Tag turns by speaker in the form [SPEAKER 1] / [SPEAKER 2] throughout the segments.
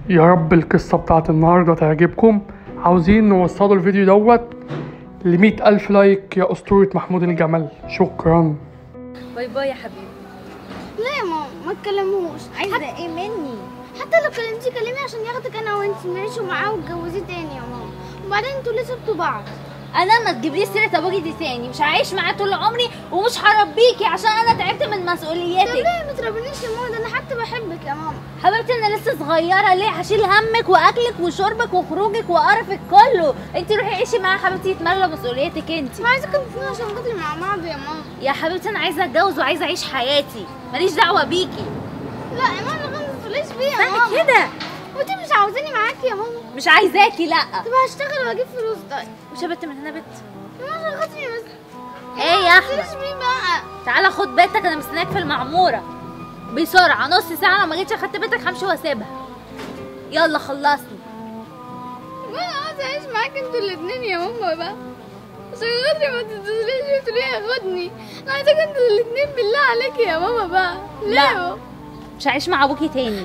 [SPEAKER 1] يا رب القصة بتاعت النهاردة تعجبكم عاوزين نوصلوا الفيديو دوت لمية ألف لايك يا أسطورة محمود الجمل شكرا
[SPEAKER 2] باي باي يا حبيبي
[SPEAKER 3] لا يا ماما ما تكلموش
[SPEAKER 2] عايزه ايه مني
[SPEAKER 3] حتى لو كلمتيه كلمي عشان ياخدك انا وانت نعيشوا معاه وتجوزيه تاني يا ماما وبعدين انتوا ليه سبتوا بعض
[SPEAKER 2] انا ما تجيبليش سيره ابوكي دي تاني مش هعيش معاه طول عمري ومش هربيكي عشان انا تعبت من
[SPEAKER 3] طب
[SPEAKER 2] مسؤولياتك
[SPEAKER 3] ليه ما تربينيش يا ماما ده انا حتى بحبك يا ماما
[SPEAKER 2] حبيبتي انا لسه صغيره ليه هشيل همك واكلك وشربك وخروجك وقرفك كله انت روحي عيشي معاه حبيبتي يتملى مسؤوليتك انت
[SPEAKER 3] ما عايزاكم تكونوا عشان خاطري مع بعض يا ماما
[SPEAKER 2] يا حبيبتي انا عايزه اتجوز وعايزه اعيش حياتي ماليش دعوه بيكي
[SPEAKER 3] لا يا ماما ما تقوليش بيا يا
[SPEAKER 2] استني
[SPEAKER 3] ماما
[SPEAKER 2] كده
[SPEAKER 3] وانت مش عاوزاني معاكي يا ماما
[SPEAKER 2] مش عايزاكي لا
[SPEAKER 3] طب هشتغل واجيب فلوس طيب
[SPEAKER 2] مش يا بت من هنا بت
[SPEAKER 3] يا ماما عشان خاطري بس
[SPEAKER 2] ايه يا
[SPEAKER 3] ما
[SPEAKER 2] احمد
[SPEAKER 3] تقوليش بيه بقى
[SPEAKER 2] تعالى خد بيتك انا مستناك في المعموره بسرعه نص ساعه لو ما جيتش اخدت بيتك همشي واسيبها يلا خلصني
[SPEAKER 3] ما انا عاوزه اعيش معاك انتوا الاتنين يا ماما بقى عشان خاطري ما تتصليش وتقولي ياخدني انا عايزاك انتوا الاتنين بالله عليكي يا ماما بقى ليه
[SPEAKER 2] لا.
[SPEAKER 3] يا ماما؟
[SPEAKER 2] مش هعيش مع ابوكي تاني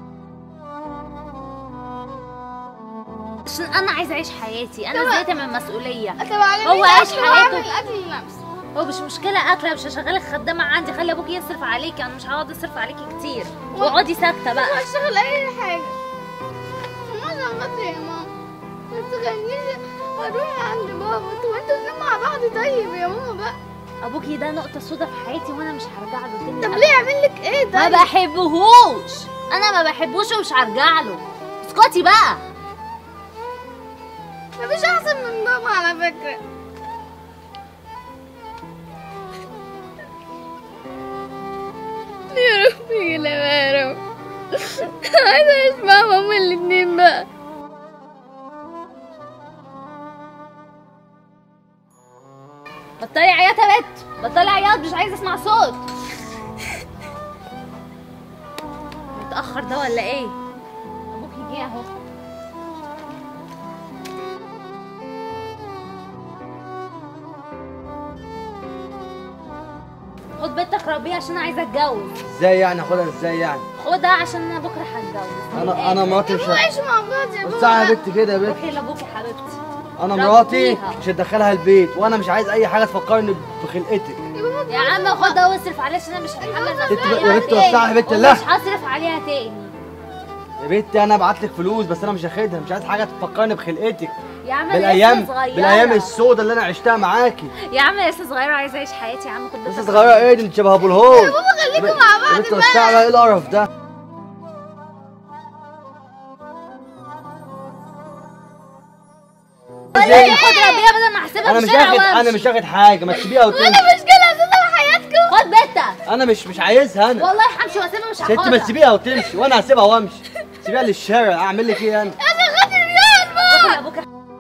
[SPEAKER 2] عشان انا عايزه اعيش حياتي انا
[SPEAKER 3] طب-
[SPEAKER 2] زهقت من المسؤوليه
[SPEAKER 3] طب على
[SPEAKER 2] هو
[SPEAKER 3] مين
[SPEAKER 2] عايش
[SPEAKER 3] أكل
[SPEAKER 2] حياته.
[SPEAKER 3] وأعمل اكل لنفسي
[SPEAKER 2] هو مش مشكله اكله مش هشغلك خدامه عندي خلي ابوكي يصرف عليكي انا مش هقعد اصرف عليكي كتير واقعدي ساكته بقى
[SPEAKER 3] واشتغل اي حاجه ماما عشان خاطري يا ماما ما تخلينيش اروح عند بابا انتوا انتوا الاتنين مع بعض طيب يا ماما بقى
[SPEAKER 2] ابوكي ده نقطه سودا في حياتي وانا مش هرجع له تاني
[SPEAKER 3] طب
[SPEAKER 2] أبداً.
[SPEAKER 3] ليه اعمل لك ايه
[SPEAKER 2] ما
[SPEAKER 3] طيب
[SPEAKER 2] بحبهوش انا ما بحبوش ومش هرجع له اسكتي بقى
[SPEAKER 3] مفيش احسن من بابا على فكره يا ربي لا يا رب عايزه اعيش معاهم هما الاتنين بقى
[SPEAKER 2] بطلي عياط يا بت بطلي عياط مش عايزه اسمع صوت متاخر ده ولا ايه ابوكي جه اهو خد بنتك ربيه عشان عايزه اتجوز
[SPEAKER 4] ازاي يعني اخدها ازاي يعني
[SPEAKER 2] خدها عشان انا بكره هتجوز
[SPEAKER 4] انا انا مراتي مش
[SPEAKER 3] بابا عيشوا مع بعض يا
[SPEAKER 4] بس
[SPEAKER 3] بابا
[SPEAKER 4] يا بنت كده يا بنت
[SPEAKER 2] روحي لابوكي حبيبتي
[SPEAKER 4] انا مراتي
[SPEAKER 2] ربيها.
[SPEAKER 4] مش هتدخلها البيت وانا مش عايز اي حاجه تفكرني بخلقتك
[SPEAKER 2] يا عم خدها واصرف عليها عشان انا مش هتحمل
[SPEAKER 4] بنت-
[SPEAKER 2] مسؤولية
[SPEAKER 4] يا بنت
[SPEAKER 2] تاني.
[SPEAKER 4] وسعي يا بنت، لا.
[SPEAKER 2] ومش هصرف عليها تاني
[SPEAKER 4] يا بنتي انا ابعت لك فلوس بس انا مش هاخدها مش عايز حاجه تفكرني بخلقتك
[SPEAKER 2] يا عم أنا
[SPEAKER 4] بالايام
[SPEAKER 2] لسه صغيرة.
[SPEAKER 4] بالايام السوداء اللي انا عشتها معاكي
[SPEAKER 2] يا عم أنا لسه صغيرة وعايزة أعيش حياتي يا عم خد
[SPEAKER 4] لسه
[SPEAKER 2] بنتك.
[SPEAKER 4] صغيره ايه دي انت شبه ابو الهول
[SPEAKER 3] بابا خليكم مع بعض
[SPEAKER 4] يا بنت
[SPEAKER 3] بقى
[SPEAKER 4] وسعي بقى ايه القرف ده
[SPEAKER 2] ولا خد ربيها بدل ما احسبها
[SPEAKER 4] انا
[SPEAKER 2] في
[SPEAKER 4] مش
[SPEAKER 2] الشارع
[SPEAKER 4] هاخد انا
[SPEAKER 2] وأمشي.
[SPEAKER 4] مش هاخد حاجه ما تسيبيها وتمشي
[SPEAKER 3] انا مشكله اساسا حياتكم
[SPEAKER 2] خد بنتك
[SPEAKER 4] انا مش مش عايزها انا
[SPEAKER 2] والله همشي واسيبها مش
[SPEAKER 4] ست ما
[SPEAKER 2] هاخدها
[SPEAKER 4] تسيبيها وتمشي وانا هسيبها وامشي سيبيها للشارع اعمل لك ايه انا
[SPEAKER 3] عشان خاطر ريان بقى
[SPEAKER 2] روحي لأبوك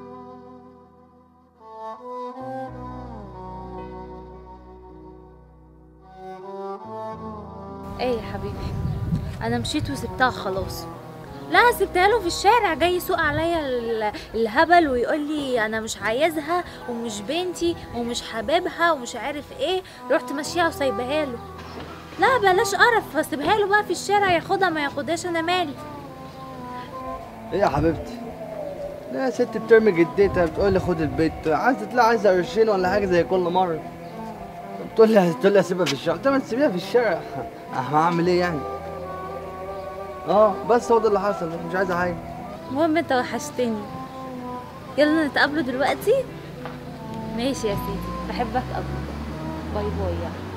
[SPEAKER 2] ايه يا حبيبي انا مشيت وسبتها خلاص لا سبتها له في الشارع جاي يسوق عليا ال- الهبل ويقول لي انا مش عايزها ومش بنتي ومش حبيبها ومش عارف ايه رحت ماشيها وسايبها له لا بلاش قرف فسيبها له بقى في الشارع ياخدها ما ياخدهاش انا مالي
[SPEAKER 4] ايه يا حبيبتي لا يا ست بترمي جدتها بتقول لي خد البيت عايزه تطلع عايزه قرشين ولا حاجه زي كل مره بتقول لي بتقول لي اسيبها في الشارع قلت لها ما تسيبيها في الشارع اه هعمل ايه يعني اه بس هو ده اللي حصل مش عايزه حاجه
[SPEAKER 2] المهم انت وحشتني يلا نتقابلوا دلوقتي ماشي يا سيدي بحبك قوي باي باي يعني.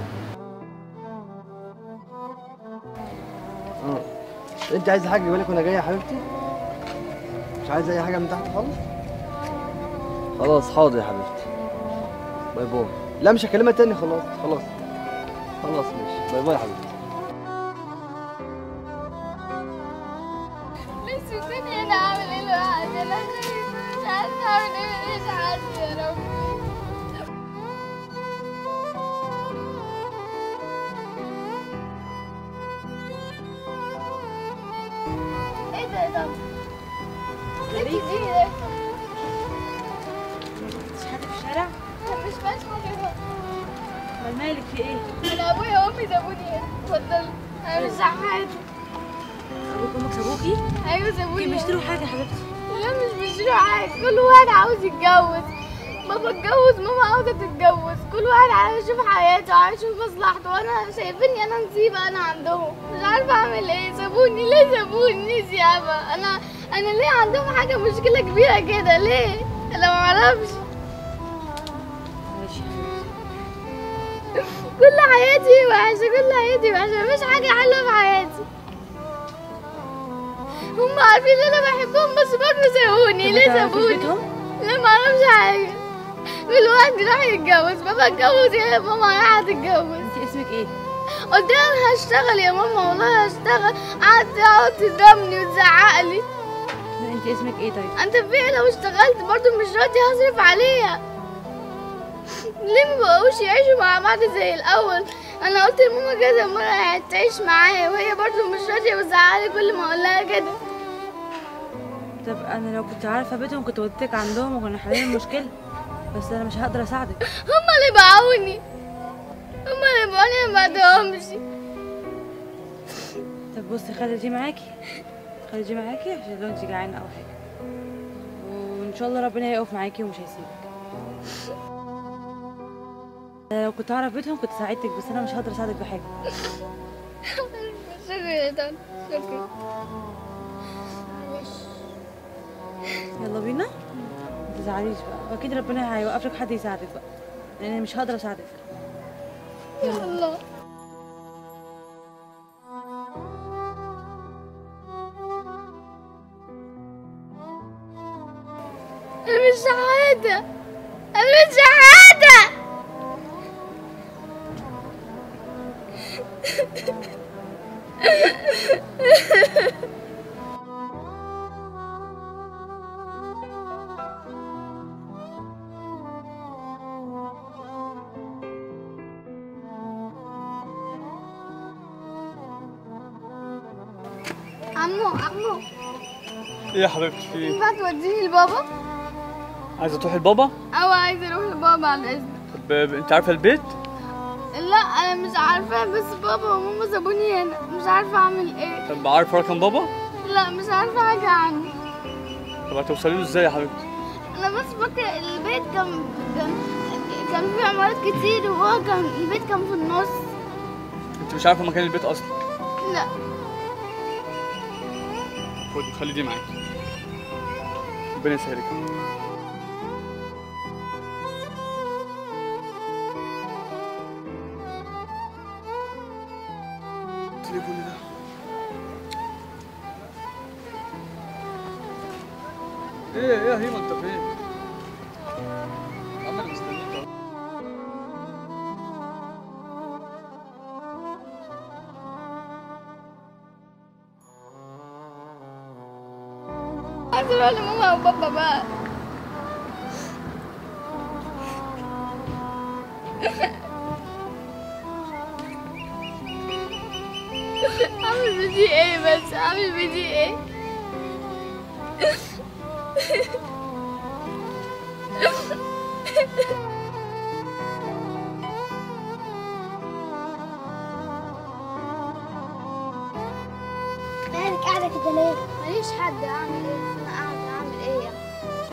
[SPEAKER 4] اه انت عايزه حاجه بالك وانا جاي يا حبيبتي مش عايزه اي حاجه من تحت خالص خلاص حاضر يا حبيبتي باي باي لا مش هكلمها تاني خلاص خلاص خلاص ماشي باي باي يا حبيبتي
[SPEAKER 3] بس الدنيا انا اعمل ايه لوحدي انا خايفه مش عارفه اعمل ايه مش عارفه يا رب ايه ده ايه ده؟ انت ايه ده؟
[SPEAKER 2] مش حد في الشارع
[SPEAKER 3] أنا مش فاهمه كده
[SPEAKER 2] امال مالك في ايه
[SPEAKER 3] انا ابويا وامي سابوني هنا اتفضل انا مش حياتي
[SPEAKER 2] ابوك وامك سابوكي
[SPEAKER 3] ايوه سابوني
[SPEAKER 2] كان بيشتروا حاجه يا حبيبتي
[SPEAKER 3] لا مش بيشتروا حاجة كل واحد عاوز يتجوز بابا اتجوز ماما عاوزة تتجوز كل واحد عايز يشوف حياته عايز يشوف مصلحته وانا شايفيني انا نسيبة انا عندهم مش عارفة اعمل ايه سابوني ليه سابوني نسيابة انا انا ليه عندهم حاجة مشكلة كبيرة كده ليه انا معرفش
[SPEAKER 2] ماشي يا حبيبتي
[SPEAKER 3] كل حياتي وحشة كل حياتي وحشة مفيش حاجة حلوة في حياتي هم عارفين ان انا بحبهم بس برضه سابوني
[SPEAKER 2] طب
[SPEAKER 3] ليه
[SPEAKER 2] ما تعرفيش
[SPEAKER 3] سابوني
[SPEAKER 2] بيتهم؟
[SPEAKER 3] لا ما اعرفش حاجة كل واحد راح يتجوز بابا اتجوز يا ماما رايحة تتجوز
[SPEAKER 2] انت اسمك ايه
[SPEAKER 3] قلت لها انا هشتغل يا ماما والله هشتغل قعدت تقعد تضربني وتزعق لي
[SPEAKER 2] لا انت اسمك ايه طيب
[SPEAKER 3] انت في لو اشتغلت برضو مش راضي هصرف عليها ليه ما بقوش يعيشوا مع بعض زي الاول انا قلت لماما كذا مرة تعيش معايا وهي برضو مش راضية وزعقلي كل ما اقول لها كده
[SPEAKER 2] طب انا لو كنت عارفه بيتهم كنت وديتك عندهم وكنا حلين المشكله بس انا مش هقدر اساعدك
[SPEAKER 3] هما اللي باعوني هما اللي باعوني ما بعدهمش
[SPEAKER 2] طب بصي خلي دي معاكي خلي دي معاكي عشان لو انت جعانه او حاجه وان شاء الله ربنا هيقف معاكي ومش هيسيبك أنا لو كنت اعرف بيتهم كنت ساعدتك بس انا مش هقدر اساعدك بحاجه
[SPEAKER 3] شكرا يا طنط شكرا
[SPEAKER 2] يلا بينا ما تزعليش بقى اكيد ربنا هيوقف لك حد يساعدك بقى لان أنا مش هقدر اساعدك
[SPEAKER 3] يا الله أنا مش شحاتة أنا مش شحاتة عمو عمو
[SPEAKER 5] ايه يا حبيبتي في ايه؟
[SPEAKER 3] ينفع توديني لبابا؟
[SPEAKER 5] عايزه تروحي لبابا؟
[SPEAKER 3] أو عايزة أروح لبابا على إذنك
[SPEAKER 5] طب ب- انت عارفه البيت؟
[SPEAKER 3] لا أنا مش عارفة بس بابا وماما سابوني هنا مش عارفة أعمل إيه
[SPEAKER 5] طب عارفه رقم بابا؟
[SPEAKER 3] لا مش عارفة حاجة عنه
[SPEAKER 5] طب هتوصلي له ازاي يا حبيبتي؟
[SPEAKER 3] انا بس فاكره البيت كان كان كان فيه عمارات كتير وهو كان البيت كان في النص
[SPEAKER 5] انت مش عارفه مكان البيت اصلا
[SPEAKER 3] لا
[SPEAKER 5] خدي خلي دي معاكي ربنا يسهلك التليفون ده ايه ايه يا هيما انت فين؟ عمال مستنيك اهو
[SPEAKER 3] عايزه اروح لماما وبابا بقى اعمل بدي ايه بس اعمل بدي ايه مالك قاعدة كده ليه؟ ماليش حد أعمل إيه؟ أنا قاعدة أعمل إيه يعني؟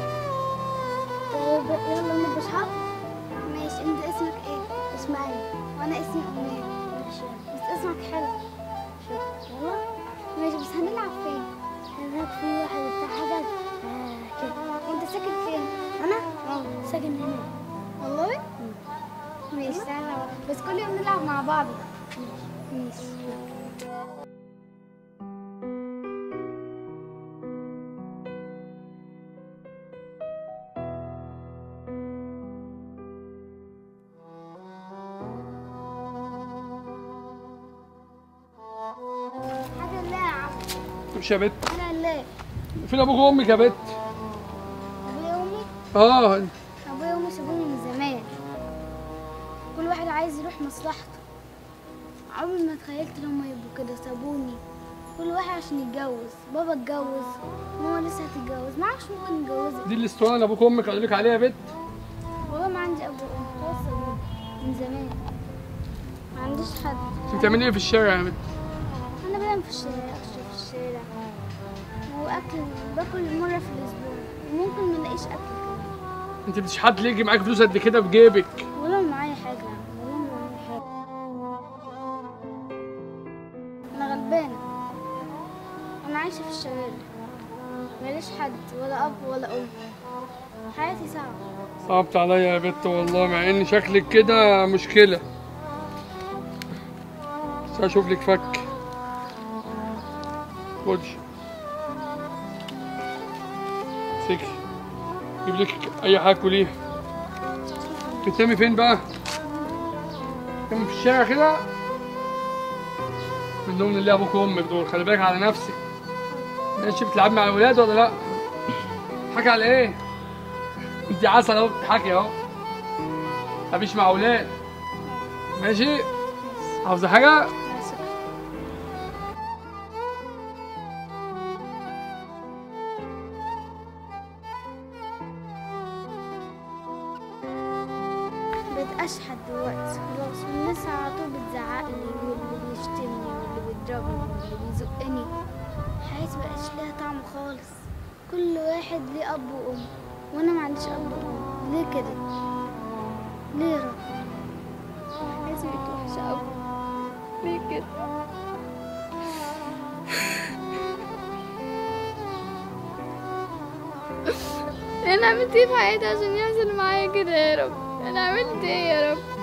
[SPEAKER 3] طيب يلا نلبس حق؟ ماشي أنت اسمك إيه؟ إسماعيل وأنا اسمي أمنية ماشي بس اسمك حلو شكرا يلا ماشي بس هنلعب فين؟ هناك في واحد بتاع حاجة آه كده وأنت ساكن فين؟ أنا؟ أه ساكن هنا والله؟ ماشي تعالى بس كل يوم نلعب مع بعض ماشي حاجة لا يا عم
[SPEAKER 1] مش يا بت
[SPEAKER 3] حاجة لا
[SPEAKER 1] فين ابوك وامك يا بت
[SPEAKER 3] أبويا وأمي
[SPEAKER 1] اه
[SPEAKER 3] أبويا وأمي سابوني من زمان كل واحد عايز يروح مصلحته عمري ما تخيلت إن هما يبقوا كده سابوني كل واحد عشان يتجوز بابا اتجوز ماما لسه هتتجوز معرفش ممكن نتجوزها
[SPEAKER 1] دي الاسطوانه اللي ابوك وامك قالوا لك عليها يا بت
[SPEAKER 3] والله ما عندي أب وأم خلاص سابوني من زمان ما عنديش حد
[SPEAKER 1] انت بتعملي ايه في الشارع يا بت
[SPEAKER 3] أنا بنام في الشارع أشرب في الشارع اكل باكل مره في الاسبوع وممكن ما الاقيش اكل كمان
[SPEAKER 1] انت بتشحت ليه يجي معاك فلوس قد كده في جيبك
[SPEAKER 3] ولا معايا حاجه ولا معايا حاجه انا غلبانه انا عايشه في الشوارع ماليش حد ولا اب ولا ام حياتي صعبه
[SPEAKER 1] صعبت عليا يا بت والله مع ان شكلك كده مشكلة بس هشوف لك فك خدش سكي جيب لك اي حاجة كليها بتنامي فين بقى؟ تنامي في الشارع كده منهم اللي ابوك وامك دول خلي بالك على نفسك ماشي بتلعب مع الولاد ولا لا؟ حكي على ايه؟ انت عسل اهو بتضحكي اهو مفيش مع اولاد ماشي عاوزه حاجه
[SPEAKER 3] بقيت اشحت دلوقتي خلاص والناس على طول بتزعق لي واللي بيشتمني واللي بيضربني واللي بيزقني حياتي مبقاش ليها طعم خالص كل واحد ليه اب وام وانا ما عنديش اب وام ليه كده ليه يا رب حياتي بقت وحشه قوي ليه كده انا عملت ايه في حياتي عشان يحصل معايا كده يا رب انا عملت ايه يا رب